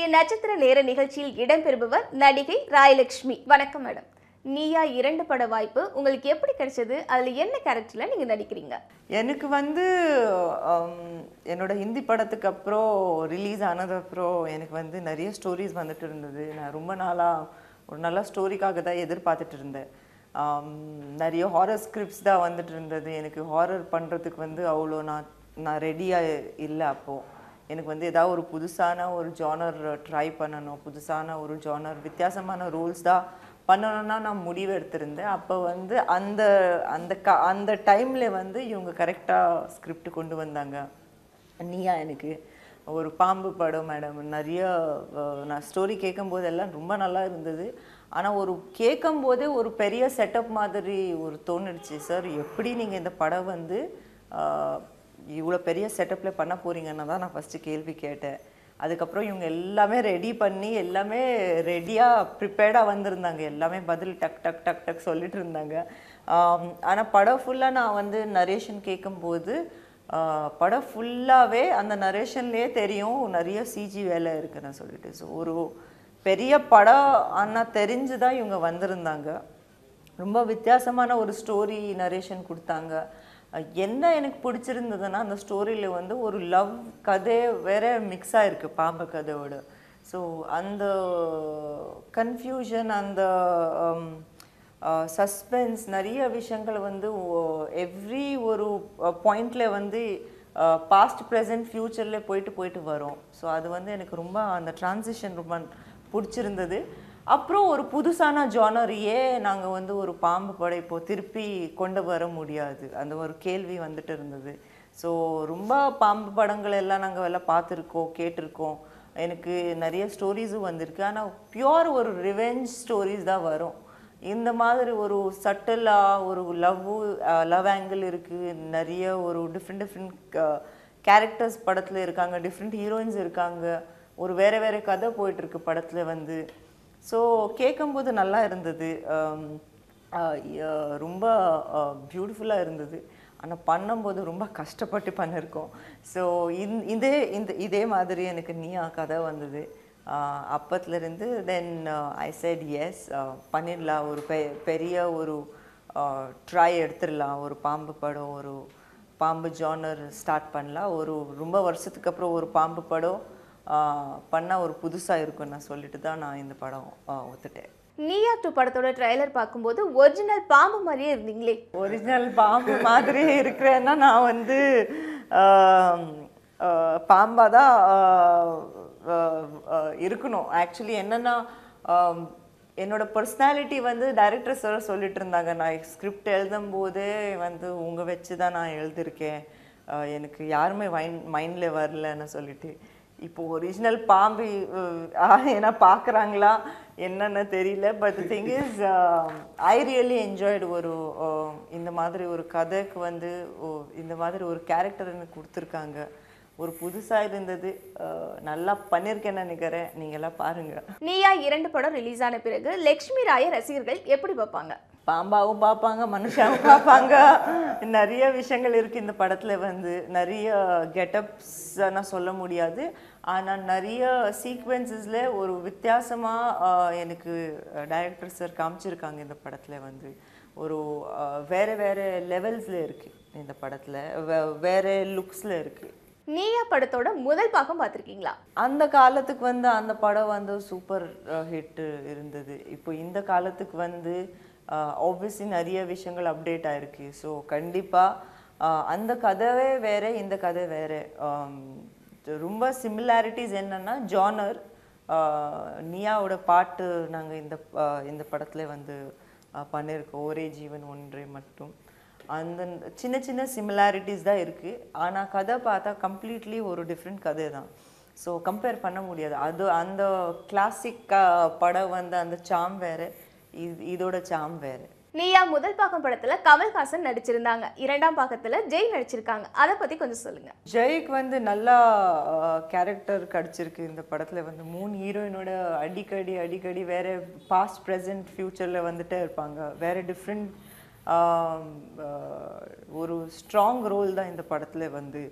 நட்சத்திர நேர நிகழ்ச்சியில் இடம்பெறுபவர் நடிகை ராயலட்சுமி வணக்கம் மேடம் நீயா இரண்டு பட வாய்ப்பு உங்களுக்கு எப்படி கிடைச்சது அதுல என்ன கேரக்டர்ல நீங்க நடிக்கிறீங்க எனக்கு வந்து ஹம், என்னோட ஹிந்தி படத்துக்கு அப்புறம் ரிலீஸ் ஆனது அப்புறம் எனக்கு வந்து நிறைய ஸ்டோரிஸ் வந்துட்டு இருந்தது நான் ரொம்ப நாளாக ஒரு நல்ல ஸ்டோரிக்காக தான் எதிர்பார்த்துட்டு இருந்தேன் ஹம், நிறைய ஹாரர் ஸ்கிரிப்ட்ஸ் தான் வந்துட்டு இருந்தது எனக்கு ஹாரர் பண்ணுறதுக்கு வந்து அவ்வளோ நான் நான் ரெடியாக இல்லை அப்போது எனக்கு வந்து ஏதாவது ஒரு புதுசான ஒரு ஜானர் ட்ரை பண்ணணும் புதுசான ஒரு ஜானர் வித்தியாசமான ரோல்ஸ் தான் பண்ணணும்னா நான் முடிவு எடுத்திருந்தேன் அப்போ வந்து அந்த அந்த க அந்த டைமில் வந்து இவங்க கரெக்டாக ஸ்கிரிப்ட் கொண்டு வந்தாங்க நீயா எனக்கு ஒரு பாம்பு படம் மேடம் நிறைய அஹ், நான் ஸ்டோரி கேட்கும்போது எல்லாம் ரொம்ப நல்லா இருந்தது ஆனால் ஒரு கேட்கும்போதே ஒரு பெரிய செட்டப் மாதிரி ஒரு தோணுடுச்சு சார் எப்படி நீங்கள் இந்த படம் வந்து இவ்வளோ பெரிய செட்டப்பில் பண்ண போறீங்கன்னு தான் நான் ஃபஸ்ட்டு கேள்வி கேட்டேன் அதுக்கப்புறம் இவங்க எல்லாமே ரெடி பண்ணி எல்லாமே ரெடியாக ப்ரிப்பேர்டாக வந்திருந்தாங்க எல்லாமே பதில் டக் டக் டக் டக் சொல்லிட்டு இருந்தாங்க ஆனால் படம் ஃபுல்லாக நான் வந்து நரேஷன் கேட்கும்போது ஆஹ், படம் ஃபுல்லாகவே அந்த நரேஷன்லேயே தெரியும் நிறைய சிஜி வேலை இருக்குன்னு சொல்லிட்டு ஸோ ஒரு பெரிய படம் ஆனால் தெரிஞ்சு தான் இவங்க வந்திருந்தாங்க ரொம்ப வித்தியாசமான ஒரு ஸ்டோரி நரேஷன் கொடுத்தாங்க அஹ் என்ன எனக்கு பிடிச்சிருந்ததுன்னா அந்த ஸ்டோரியில் வந்து ஒரு லவ் கதை வேற மிக்ஸ் ஆயிருக்கு பாம்பு கதையோட ஸோ அந்த கன்ஃபியூஷன் அந்த சஸ்பென்ஸ் நிறைய விஷயங்கள் வந்து எவ்ரி ஒரு பாயிண்ட்ல வந்து பாஸ்ட் ப்ரெசன்ட் ஃப்யூச்சரில் போயிட்டு போயிட்டு வரும் ஸோ அது வந்து எனக்கு ரொம்ப அந்த டிரான்சிஷன் ரொம்ப பிடிச்சிருந்தது அப்புறம் ஒரு புதுசான ஜானர் ஏன் நாங்கள் வந்து ஒரு பாம்பு படம் இப்போ திருப்பி கொண்டு வர முடியாது அந்த ஒரு கேள்வி வந்துட்டு இருந்தது ஸோ ரொம்ப பாம்பு படங்கள் எல்லாம் நாங்கள் எல்லாம் பார்த்துருக்கோம் கேட்டிருக்கோம் எனக்கு நிறைய ஸ்டோரிஸும் வந்திருக்கு ஆனால் பியோர் ஒரு ரிவெஞ்ச் ஸ்டோரிஸ் தான் வரும் இந்த மாதிரி ஒரு சட்டலாக ஒரு லவ் லவ் ஆங்கிள் இருக்குது நிறைய ஒரு டிஃப்ரெண்ட் டிஃப்ரெண்ட் கேரக்டர்ஸ் படத்தில் இருக்காங்க டிஃப்ரெண்ட் ஹீரோயின்ஸ் இருக்காங்க ஒரு வேற வேற கதை போயிட்டு இருக்கு படத்தில் வந்து ஸோ கேட்கும்போது நல்லா இருந்தது ஆம், ஆஹ் ய- ரொம்ப பியூட்டிஃபுல்லாக இருந்தது ஆனால் பண்ணும்போது ரொம்ப கஷ்டப்பட்டு பண்ணியிருக்கோம் ஸோ இந் இதே இந்த இதே மாதிரி எனக்கு நீயா கதை வந்தது ஆஹ் அப்பத்துலேருந்து தென் ஐ said எஸ் பண்ணிடலாம் ஒரு பெ பெரிய ஒரு ட்ரை எடுத்துடலாம் ஒரு பாம்பு படம் ஒரு பாம்பு ஜானர் ஸ்டார்ட் பண்ணலாம் ஒரு ரொம்ப வருஷத்துக்கு அப்புறம் ஒரு பாம்பு படம் பண்ணால் ஒரு புதுசாக இருக்கும் நான் சொல்லிட்டு தான் நான் இந்த படம் ஆஹ் ஒத்துட்டேன் நீயா டூ படத்தோட ட்ரைலர் பார்க்கும்போது ஒரிஜினல் பாம்பு மாதிரியே இருந்தீங்களே ஒரிஜினல் பாம்பு மாதிரியே இருக்கிறேன்னா நான் வந்து பாம்பாக தான் ஆஹ், ஆஹ், ஆஹ், இருக்கணும் ஆக்சுவலி என்னன்னா ஆம், என்னோட பர்சனாலிட்டி வந்து டைரக்டர் சார் சொல்லிட்டு இருந்தாங்க நான் ஸ்கிரிப்ட் எழுதும் போதே வந்து உங்க வச்சு தான் நான் எழுதியிருக்கேன் ஆஹ், எனக்கு யாருமே மைண்ட் மைண்டில் வரலன்னு சொல்லிட்டு இப்போ ஒரிஜினல் பாம்பு ஆஹ், ஏன்னா பார்க்குறாங்களா என்னன்னு தெரியல but thing is I really enjoyed ஒரு ஆஹ், இந்த மாதிரி ஒரு கதைக்கு வந்து ஓ, இந்த மாதிரி ஒரு கேரக்டர் எனக்கு கொடுத்துருக்காங்க ஒரு புதுசாக இருந்தது ஆஹ், நல்லா பண்ணியிருக்கேன்னு நினைக்கிறேன் நீங்களாம் பாருங்கள் நீயா இரண்டு படம் ரிலீஸ் ஆன பிறகு லக்ஷ்மி ராய ரசிகர்கள் எப்படி பார்ப்பாங்க பாம்பாவும் பார்ப்பாங்க மனுஷாவும் பார்ப்பாங்க நிறைய விஷயங்கள் இருக்குது இந்த படத்தில் வந்து நிறைய கெட்டப்ஸ் நான் சொல்ல முடியாது ஆனால் நிறைய சீக்வென்சஸில் ஒரு வித்தியாசமாக எனக்கு டைரக்டர் சார் காமிச்சிருக்காங்க இந்த படத்தில் வந்து ஒரு அஹ், வேற வேற லெவல்ஸில் இருக்குது இந்த படத்தில் வேற லுக்ஸில் இருக்குது நீயா படத்தோட முதல் பாகம் பார்த்திருக்கீங்களா அந்த காலத்துக்கு வந்து அந்த படம் வந்து சூப்பர் ஹிட் இருந்தது இப்போ இந்த காலத்துக்கு வந்து ஆப்வியஸ்லி நிறைய விஷயங்கள் அப்டேட் ஆயிருக்கு ஸோ கண்டிப்பாக அந்த கதைவே வேற இந்த கதை வேற ஆம், ரொம்ப சிமிலாரிட்டிஸ் என்னன்னா ஜானர் நியாவோட பாட்டு நாங்கள் இந்த ஆஹ், இந்த படத்தில் வந்து ஆஹ், பண்ணியிருக்கோம் ஒரே ஜீவன் ஒன்றே மட்டும் அந்த சின்ன சின்ன சிமிலாரிட்டிஸ் தான் இருக்குது ஆனால் கதை பார்த்தா கம்ப்ளீட்லி ஒரு டிஃப்ரெண்ட் கதை தான் ஸோ கம்பேர் பண்ண முடியாது அது அந்த கிளாசிக் படம் வந்து அந்த சாம் வேறு இது இதோட சாம் வேறு நீயா முதல் பாகம் படத்துல கமல்ஹாசன் நடிச்சிருந்தாங்க இரண்டாம் பாகத்துல ஜெய் நடிச்சிருக்காங்க அதை பத்தி கொஞ்சம் சொல்லுங்க ஜெய்க்கு வந்து நல்லா கேரக்டர் கிடச்சிருக்கு இந்த படத்தில் வந்து மூணு ஹீரோயினோட அடிக்கடி அடிக்கடி வேற பாஸ்ட் ப்ரெசன்ட் ஃப்யூச்சரில் வந்துட்டே இருப்பாங்க வேற டிஃப்ரெண்ட் ஒரு ஸ்ட்ராங் ரோல் தான் இந்த படத்தில் வந்து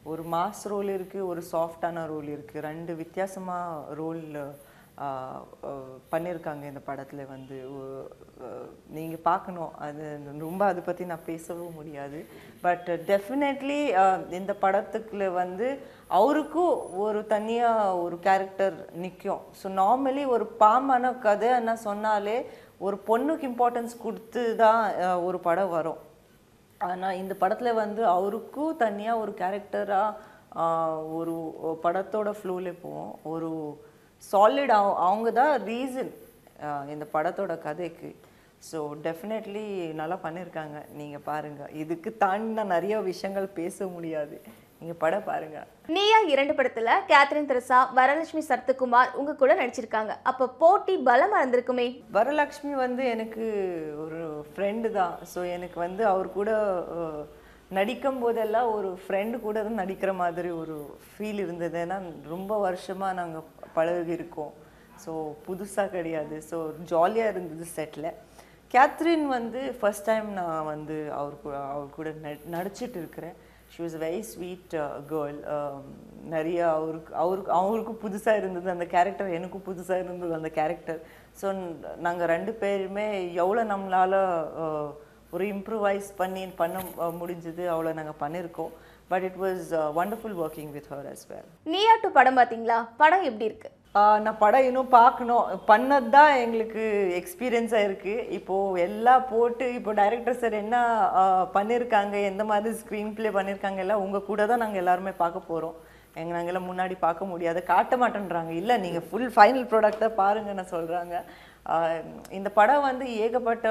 ஒரு மாஸ் ரோல் இருக்குது ஒரு சாஃப்டான ரோல் இருக்குது ரெண்டு வித்தியாசமாக ரோல் பண்ணியிருக்காங்க இந்த படத்தில் வந்து நீங்கள் பார்க்கணும் அது ரொம்ப அதை பற்றி நான் பேசவும் முடியாது பட் டெஃபினெட்லி இந்த படத்துக்குள்ள வந்து அவருக்கும் ஒரு தனியாக ஒரு கேரக்டர் நிற்கும் ஸோ நார்மலி ஒரு பாம்பான கதை என்ன சொன்னாலே ஒரு பொண்ணுக்கு இம்பார்ட்டன்ஸ் கொடுத்து தான் அஹ், ஒரு படம் வரும் ஆனால் இந்த படத்தில் வந்து அவருக்கும் தனியாக ஒரு கேரக்டராக ஒரு படத்தோட ஃப்ளோவில் போவோம் ஒரு சாலிட் அவங்க தான் ரீசன் இந்த படத்தோட கதைக்கு ஸோ டெஃபினெட்லி நல்லா பண்ணியிருக்காங்க நீங்கள் பாருங்கள் இதுக்கு தாண்டி நான் நிறைய விஷயங்கள் பேச முடியாது நீங்கள் படம் பாருங்கள் நீயா இரண்டு படத்துல கேத்ரின் தெரசா வரலட்சுமி சரத்குமார் உங்க கூட நடிச்சிருக்காங்க அப்ப போட்டி பலமா இருந்திருக்குமே வரலக்ஷ்மி வந்து எனக்கு ஒரு ஃப்ரெண்டு தான் ஸோ எனக்கு வந்து அவர் கூட அஹ், நடிக்கும் போதெல்லாம் ஒரு ஃப்ரெண்டு கூட தான் நடிக்கிற மாதிரி ஒரு ஃபீல் இருந்தது ஏன்னா ரொம்ப வருஷமாக நாங்கள் பழகி இருக்கோம் ஸோ புதுசாக கிடையாது ஸோ ஜாலியாக இருந்தது செட்டில் கேத்ரின் வந்து ஃபர்ஸ்ட் டைம் நான் வந்து அவர் கூட அவர் கூட நடி நடிச்சிட்டு இருக்கிறேன் she was very sweet girl நிறைய அவருக்கு அவருக்கு அவருக்கும் புதுசாக இருந்தது அந்த கேரக்டர் எனக்கும் புதுசாக இருந்தது அந்த கேரக்டர் ஸோ நாங்கள் ரெண்டு பேருமே எவ்வளோ நம்மளால் ஒரு இம்ப்ரூவைஸ் பண்ணி பண்ண அஹ், முடிஞ்சது அவ்வளோ நாங்கள் பண்ணியிருக்கோம் but it was wonderful working with her as well Neeya two படம் பாத்தீங்களா படம் எப்படி இருக்கு ஆஹ் நான் படம் இன்னும் பார்க்கணும் பண்ணது தான் எங்களுக்கு எக்ஸ்பீரியன்ஸாக இருக்குது இப்போது எல்லாம் போட்டு இப்போ டைரக்டர் சார் என்ன ஆஹ் பண்ணியிருக்காங்க எந்த மாதிரி ஸ்க்ரீன் ப்ளே பண்ணியிருக்காங்க எல்லாம் உங்கள் கூட தான் நாங்கள் எல்லாருமே பார்க்க போகிறோம் எங்க நாங்கள் எல்லாம் முன்னாடி பார்க்க முடியாது காட்ட மாட்டேன்றாங்க இல்லை நீங்கள் ஃபுல் ஃபைனல் ப்ராடக்டை பாருங்கன்னு சொல்கிறாங்க இந்த படம் வந்து ஏகப்பட்ட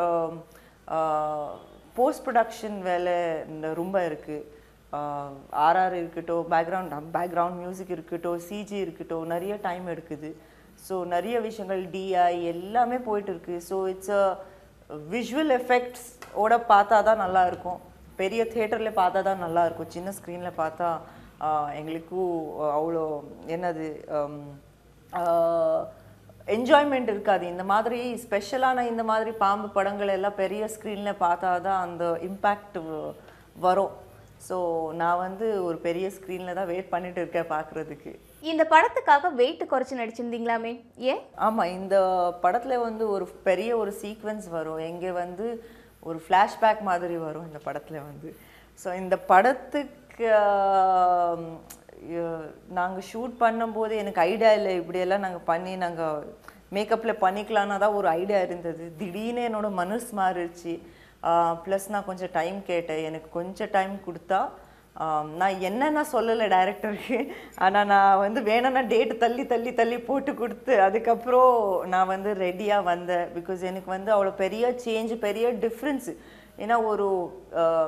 போஸ்ட் ப்ரொடக்ஷன் வேலை இந்த ரொம்ப இருக்குது ஆர்ஆர் இருக்கட்டும் பேக்ரவுண்ட் பேக்ரவுண்ட் மியூசிக் இருக்கட்டும் சிஜி இருக்கட்டும் நிறைய டைம் எடுக்குது ஸோ நிறைய விஷயங்கள் டிஐ எல்லாமே போயிட்டு இருக்கு so it's a visual effects ஓட பார்த்தா தான் நல்லா இருக்கும் பெரிய தேட்டரில் பார்த்தா தான் நல்லா இருக்கும் சின்ன ஸ்க்ரீனில் பார்த்தா ஆஹ், எங்களுக்கும் அவ்வளோ என்னது என்ஜாய்மெண்ட் இருக்காது இந்த மாதிரி ஸ்பெஷலான இந்த மாதிரி பாம்பு படங்கள் எல்லாம் பெரிய ஸ்க்ரீனில் பார்த்தா தான் அந்த இம்பேக்ட் வரும் ஸோ நான் வந்து ஒரு பெரிய ஸ்க்ரீனில் தான் வெயிட் பண்ணிட்டு இருக்கேன் பார்க்குறதுக்கு இந்த படத்துக்காக வெயிட் குறைச்சு நடிச்சிருந்தீங்களாமே ஏன் ஆமாம் இந்த படத்தில் வந்து ஒரு பெரிய ஒரு சீக்வென்ஸ் வரும் எங்கே வந்து ஒரு ஃப்ளாஷ்பேக் மாதிரி வரும் இந்த படத்தில் வந்து ஸோ இந்த படத்துக்கு நாங்கள் ஷூட் பண்ணும்போது எனக்கு ஐடியா இல்லை இப்படியெல்லாம் நாங்கள் பண்ணி நாங்கள் மேக்கப்பில் பண்ணிக்கலான்னா தான் ஒரு ஐடியா இருந்தது திடீர்னு என்னோட மனசு மாறிடுச்சு ப்ளஸ் நான் கொஞ்சம் டைம் கேட்டேன் எனக்கு கொஞ்சம் டைம் கொடுத்தா ஆம், நான் என்னென்ன சொல்லலை டைரக்டருக்கு ஆனால் நான் வந்து வேணும்னா டேட்டு தள்ளி தள்ளி தள்ளி போட்டு கொடுத்து அதுக்கப்புறம் நான் வந்து ரெடியாக வந்தேன் பிகாஸ் எனக்கு வந்து அவ்வளோ பெரிய சேஞ்ச் பெரிய டிஃப்ரென்ஸு ஏன்னா ஒரு ஆஹ்,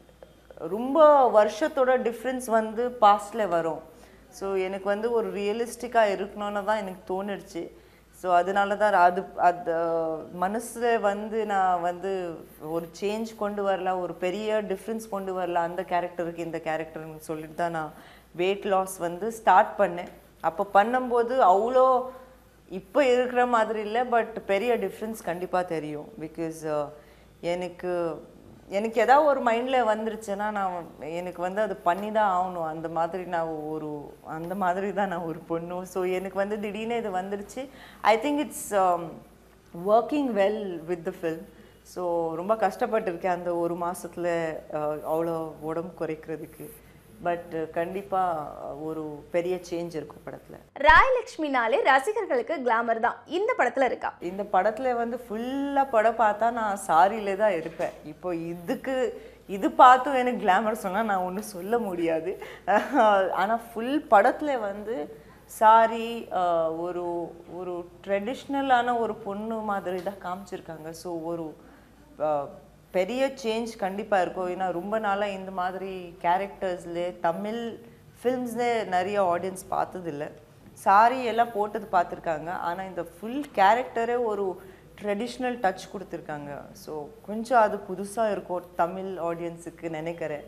ரொம்ப வருஷத்தோட டிஃப்ரென்ஸ் வந்து பாஸ்டில் வரும் ஸோ எனக்கு வந்து ஒரு ரியலிஸ்டிக்காக இருக்கணும்னு தான் எனக்கு தோணுடுச்சு ஸோ அதனால தான் அது அது மனசில் வந்து நான் வந்து ஒரு சேஞ்ச் கொண்டு வரலாம் ஒரு பெரிய டிஃப்ரென்ஸ் கொண்டு வரலாம் அந்த கேரக்டருக்கு இந்த கேரக்டர்னு சொல்லிட்டு தான் நான் வெயிட் லாஸ் வந்து ஸ்டார்ட் பண்ணேன் அப்போ பண்ணும்போது அவ்வளோ இப்போ இருக்கிற மாதிரி இல்லை பட் பெரிய டிஃப்ரென்ஸ் கண்டிப்பாக தெரியும் பிகாஸ் எனக்கு எனக்கு ஏதாவது ஒரு மைண்டில் வந்துருச்சுன்னா நான் எனக்கு வந்து அது பண்ணி தான் ஆகணும் அந்த மாதிரி நான் ஒரு அந்த மாதிரி தான் நான் ஒரு பொண்ணு ஸோ எனக்கு வந்து திடீர்னு இது வந்துருச்சு I think it's working well with the film so ரொம்ப கஷ்டப்பட்டிருக்கேன் அந்த ஒரு மாசத்துல அஹ், அவ்வளோ உடம்பு குறைக்கிறதுக்கு பட் கண்டிப்பாக ஒரு பெரிய சேஞ்ச் இருக்கும் படத்தில் ராயலட்சுமினாலே ரசிகர்களுக்கு கிளாமர் தான் இந்த படத்துல இருக்கா இந்த படத்துல வந்து ஃபுல்லா படம் பார்த்தா நான் சாரியில தான் இருப்பேன் இப்போ இதுக்கு இது பார்த்தும் எனக்கு கிளாமர் சொன்னா நான் ஒன்றும் சொல்ல முடியாது ஆனா ஃபுல் படத்துல வந்து சாரி ஒரு ஒரு ட்ரெடிஷ்னலான ஒரு பொண்ணு மாதிரி தான் காமிச்சிருக்காங்க ஸோ ஒரு ஆஹ், பெரிய சேஞ்ச் கண்டிப்பாக இருக்கும் ஏன்னா ரொம்ப நாளாக இந்த மாதிரி கேரக்டர்ஸ்ல தமிழ் ஃபில்ம்ஸ்ல நிறைய ஆடியன்ஸ் பார்த்ததில்ல சாரி எல்லாம் போட்டது பார்த்துருக்காங்க ஆனால் இந்த ஃபுல் கேரக்டரே ஒரு ட்ரெடிஷ்னல் டச் கொடுத்துருக்காங்க ஸோ கொஞ்சம் அது புதுசாக இருக்கும் தமிழ் ஆடியன்ஸுக்கு நினைக்கிறேன்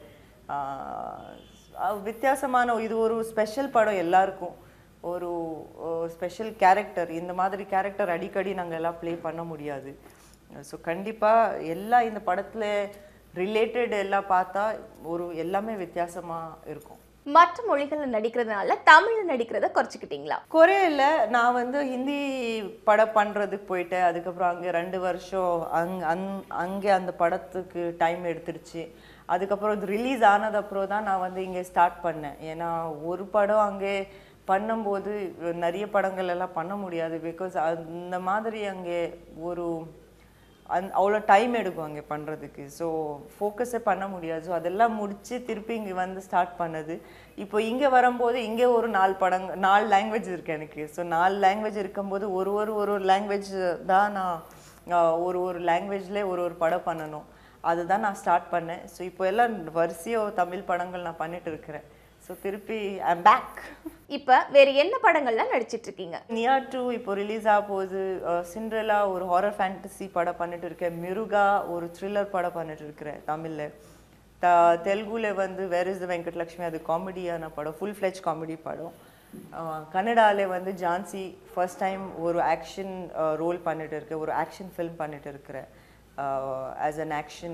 ஆஹ் அஹ் வித்தியாசமான இது ஒரு ஸ்பெஷல் படம் எல்லாருக்கும் ஒரு ஸ்பெஷல் கேரக்டர் இந்த மாதிரி கேரக்டர் அடிக்கடி நாங்கள் எல்லாம் ப்ளே பண்ண முடியாது ஸோ கண்டிப்பாக எல்லா இந்த படத்தில் ரிலேட்டட் எல்லாம் பார்த்தா ஒரு எல்லாமே வித்தியாசமாக இருக்கும் மற்ற மொழிகளில் நடிக்கிறதுனால தமிழ்ல நடிக்கிறத குறைச்சிக்கிட்டீங்களா கொரியல நான் வந்து ஹிந்தி படம் பண்ணுறதுக்கு போயிட்டேன் அதுக்கப்புறம் அங்கே ரெண்டு வருஷம் அங் அங் அங்கே அந்த படத்துக்கு டைம் எடுத்துடுச்சு அதுக்கப்புறம் இது ரிலீஸ் ஆனதப்புறம் தான் நான் வந்து இங்கே ஸ்டார்ட் பண்ணேன் ஏன்னா ஒரு படம் அங்கே பண்ணும்போது நிறைய படங்கள் எல்லாம் பண்ண முடியாது பிகாஸ் அந்த மாதிரி அங்கே ஒரு அந் அவ்வளோ டைம் எடுக்கும் அங்கே பண்ணுறதுக்கு ஸோ ஃபோக்கஸே பண்ண முடியாது ஸோ அதெல்லாம் முடித்து திருப்பி இங்கே வந்து ஸ்டார்ட் பண்ணது இப்போ இங்கே வரும்போது இங்கே ஒரு நாலு படங் நாலு லாங்குவேஜ் இருக்குது எனக்கு ஸோ நாலு லாங்குவேஜ் இருக்கும்போது ஒரு ஒரு ஒரு ஒரு லாங்குவேஜ் தான் நான் ஆஹ், ஒரு ஒரு லாங்குவேஜ்லேயே ஒரு ஒரு படம் பண்ணணும் அதுதான் நான் ஸ்டார்ட் பண்ணேன் ஸோ இப்போ எல்லாம் வரிசையாக தமிழ் படங்கள் நான் பண்ணிட்டு இருக்கிறேன் ஸோ திருப்பி ஐம் பேக் இப்ப வேற என்ன படங்கள்ல நடிச்சிட்டு இருக்கீங்க நியர் டு இப்போ ரிலீஸ் ஆக போகுது சிண்ட்ரெலா ஒரு ஹாரர் ஃபேண்டசி படம் பண்ணிட்டு இருக்கேன் மிருகா ஒரு த்ரில்லர் படம் பண்ணிட்டு இருக்கிறேன் தமிழ்ல த தெலுங்குல வந்து வேர் இஸ் த வெங்கட்லக்ஷ்மி அது காமெடியான படம் ஃபுல் ஃப்ளெஜ் காமெடி படம் அஹ், கன்னடால வந்து ஜான்சி ஃபர்ஸ்ட் டைம் ஒரு ஆக்ஷன் ரோல் பண்ணிட்டு இருக்கேன் ஒரு ஆக்ஷன் ஃபிலிம் பண்ணிட்டு இருக்கிறேன் as an action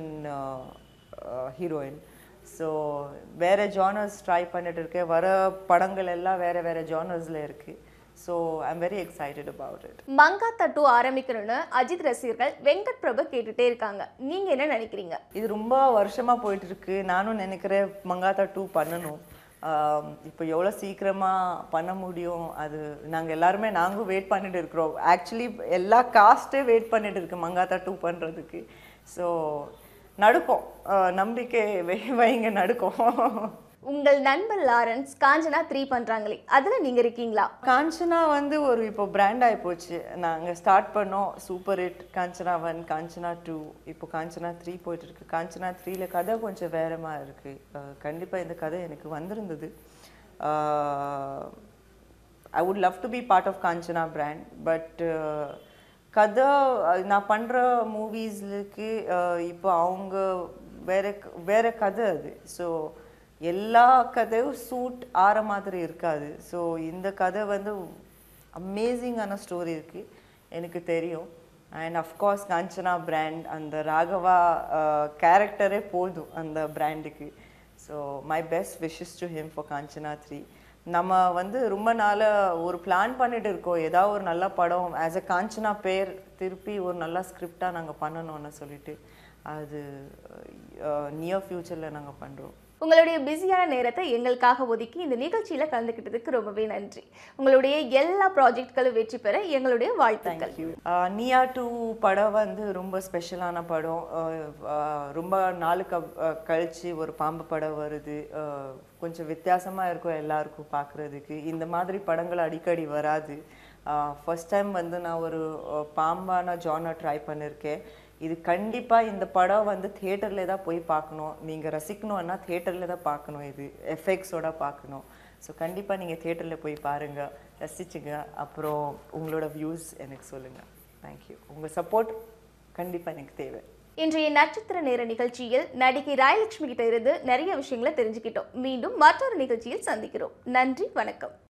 heroine so வேற ஜானர்ஸ் ட்ரை பண்ணிட்டு இருக்கேன் வர படங்கள் எல்லாம் வேற வேற ஜானர்ஸில் இருக்கு so I'm very excited about it மங்கா தட்டு ஆரம்பிக்கணும்னு அஜித் ரசிகர்கள் வெங்கட் பிரபு கேட்டுட்டே இருக்காங்க நீங்க என்ன நினைக்கிறீங்க இது ரொம்ப வருஷமா போயிட்டு இருக்கு நானும் நினைக்கிறேன் மங்காத்தா டூ பண்ணணும் ஆம், இப்போ எவ்வளோ சீக்கிரமா பண்ண முடியும் அது நாங்க எல்லாருமே நாங்களும் வெயிட் பண்ணிட்டு இருக்கிறோம் ஆக்சுவலி எல்லா காஸ்ட்டே வெயிட் பண்ணிட்டு இருக்கு மங்காத்தா டூ பண்றதுக்கு ஸோ நடுக்கும் ஆஹ், நம்பிக்கை வை- வைங்க நடுக்கும் உங்கள் நண்பர் லாரன்ஸ் காஞ்சனா த்ரீ பண்றாங்களே அதுல நீங்க இருக்கீங்களா காஞ்சனா வந்து ஒரு இப்போ பிராண்ட் ஆகி போச்சு நாங்கள் ஸ்டார்ட் பண்ணோம் super hit Kanchana one Kanchana two இப்போ காஞ்சனா த்ரீ போயிட்டு இருக்கு காஞ்சனா த்ரீல கதை கொஞ்சம் வேறமா இருக்கு அஹ் கண்டிப்பா இந்த கதை எனக்கு வந்திருந்தது I would love to be part of Kanchana brand but கதை அஹ் நான் பண்ணுற மூவிஸ்லுக்கு இப்போ அவங்க வேற க- வேற கதை அது ஸோ எல்லா கதையும் சூட் ஆற மாதிரி இருக்காது ஸோ இந்த கதை வந்து அமேசிங்கான ஸ்டோரி இருக்கு எனக்கு தெரியும் அண்ட் அஃப்கோர்ஸ் காஞ்சனா பிராண்ட் அந்த ராகவா கேரக்டரே போதும் அந்த பிராண்டுக்கு so my best wishes to him for Kanchana three நம்ம வந்து ரொம்ப நாளாக ஒரு பிளான் பண்ணிட்டு இருக்கோம் ஏதாவது ஒரு நல்ல படம் ஆஸ் அ காஞ்சனா பேர் திருப்பி ஒரு நல்ல ஸ்கிரிப்டாக நாங்கள் பண்ணணும்னு சொல்லிட்டு அது நியர் ஃப்யூச்சரில் நாங்கள் பண்ணுறோம் உங்களுடைய பிஸியான நேரத்தை எங்களுக்காக ஒதுக்கி இந்த நிகழ்ச்சியில கலந்துக்கிட்டதுக்கு ரொம்பவே நன்றி உங்களுடைய எல்லா ப்ராஜெக்ட்களும் வெற்றி பெற எங்களுடைய வாழ்த்துக்கள் நியா டூ படம் வந்து ரொம்ப ஸ்பெஷலான படம் அஹ் அஹ் ரொம்ப நாளுக்கு அப்- அஹ் கழிச்சு ஒரு பாம்பு படம் வருது அஹ் கொஞ்சம் வித்தியாசமா இருக்கும் எல்லாருக்கும் பார்க்குறதுக்கு இந்த மாதிரி படங்கள் அடிக்கடி வராது ஃபர்ஸ்ட் டைம் வந்து நான் ஒரு அஹ், பாம்பான ஜானர் ட்ரை பண்ணியிருக்கேன் இது கண்டிப்பா இந்த படம் வந்து தியேட்டர்ல தான் போய் பார்க்கணும் நீங்க ரசிக்கணும்னா தியேட்டர்ல தான் பார்க்கணும் இது எஃபெக்ட்ஸோட பார்க்கணும் ஸோ கண்டிப்பா நீங்க தியேட்டர்ல போய் பாருங்க ரசிச்சுங்க அப்புறம் உங்களோட வியூஸ் எனக்கு சொல்லுங்க தேங்க்யூ உங்க சப்போர்ட் கண்டிப்பா எனக்கு தேவை இன்றைய நட்சத்திர நேர நிகழ்ச்சியில் நடிகை ராயலட்சுமி கிட்ட இருந்து நிறைய விஷயங்களை தெரிஞ்சுக்கிட்டோம் மீண்டும் மற்றொரு நிகழ்ச்சியில் சந்திக்கிறோம் நன்றி வணக்கம்